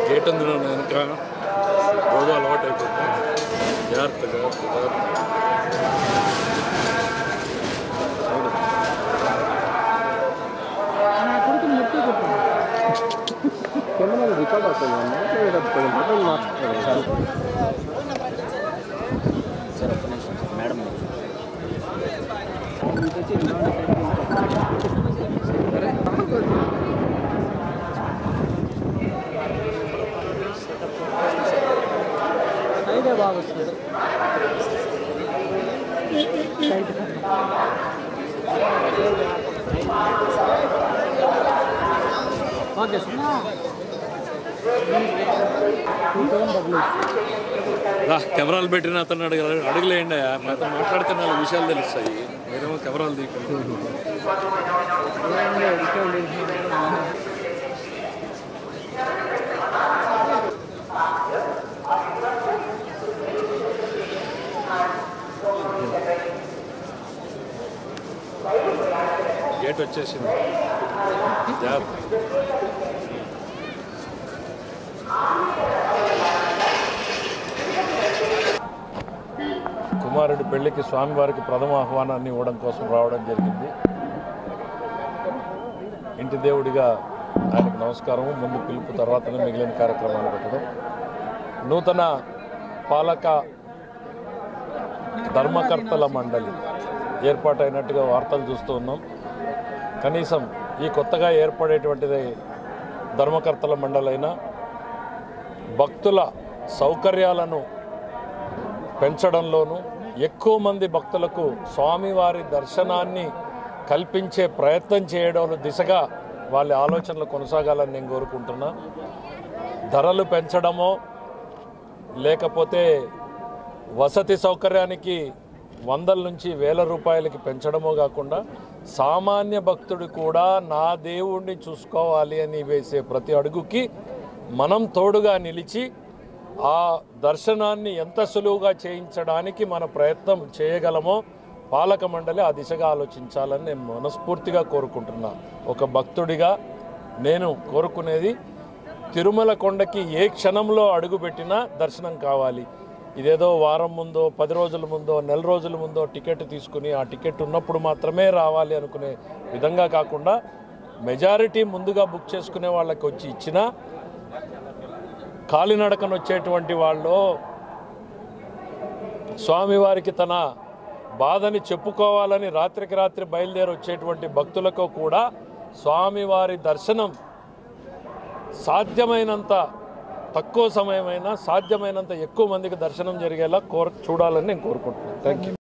gate అందులో వెనక రోజు అలవాటు అయిపోతుంది జాగ్రత్త జాగ్రత్త జాగ్రత్త నా కొడుకు ముట్టి కొట్టాను కెమెరా రికార్డ్ అవుతుంది కొంచెం బటన్ మార్చుకోవాలి సార్ ఒక్క నిమిషం సార్ మేడం సైడే బాగా వస్తుంది side okay sir two thousand డబ్బులు రా కెమెరాలు పెట్టిన అతను అడుగు అడుగులేయండి అతను మాట్లాడితే నాలుగు విషయాలు తెలుస్తాయి మీరేమో కెమెరాలు తీయకుండా గేట్ వచ్చేసింది జాగ్రత్త కుమారుడి పెళ్లికి స్వామివారికి ప్రథమ ఆహ్వానాన్ని ఇవ్వడం కోసం రావడం జరిగింది ఇంటి దేవుడిగా ఆయనకు నమస్కారం ముందు పిలుపు తర్వాతనే మిగిలిన కార్యక్రమాలు పెట్టడం నూతన పాలక ధర్మకర్తల మండలి ఏర్పాటైనట్టుగా వార్తలు చూస్తూ ఉన్నాం కనీసం ఈ కొత్తగా ఏర్పడేటువంటిది ధర్మకర్తల మండలైనా భక్తుల సౌకర్యాలను పెంచడంలోనూ ఎక్కువ మంది భక్తులకు స్వామివారి దర్శనాన్ని కల్పించే ప్రయత్నం చేయడం దిశగా వాళ్ళ ఆలోచనలు కొనసాగాలని నేను కోరుకుంటున్నా ధరలు పెంచడమో లేకపోతే వసతి సౌకర్యానికి వందల నుంచి వేల రూపాయలకి పెంచడమో కాకుండా సామాన్య భక్తుడు కూడా నా దేవుణ్ణి చూసుకోవాలి అని వేసే ప్రతి అడుగుకి మనం తోడుగా నిలిచి ఆ దర్శనాన్ని ఎంత సులువుగా చేయించడానికి మన ప్రయత్నం చేయగలమో పాలక మండలి ఆ దిశగా ఆలోచించాలని నేను మనస్ఫూర్తిగా కోరుకుంటున్నా ఒక భక్తుడిగా నేను కోరుకునేది తిరుమల కొండకి ఏ క్షణంలో అడుగుపెట్టినా దర్శనం కావాలి ఇదేదో వారం ముందో పది రోజుల ముందో నెల రోజుల ముందో టికెట్ తీసుకుని ఆ టికెట్ ఉన్నప్పుడు మాత్రమే రావాలి అనుకునే విధంగా కాకుండా మెజారిటీ ముందుగా బుక్ చేసుకునే వాళ్ళకి వచ్చి ఇచ్చినా కాలినడకన వచ్చేటువంటి వాళ్ళు స్వామివారికి తన బాధని చెప్పుకోవాలని రాత్రికి రాత్రి బయలుదేరి వచ్చేటువంటి భక్తులకు కూడా స్వామివారి దర్శనం సాధ్యమైనంత తక్కువ సమయమైనా సాధ్యమైనంత ఎక్కువ మందికి దర్శనం జరిగేలా కోర చూడాలని నేను కోరుకుంటున్నాను థ్యాంక్ యూ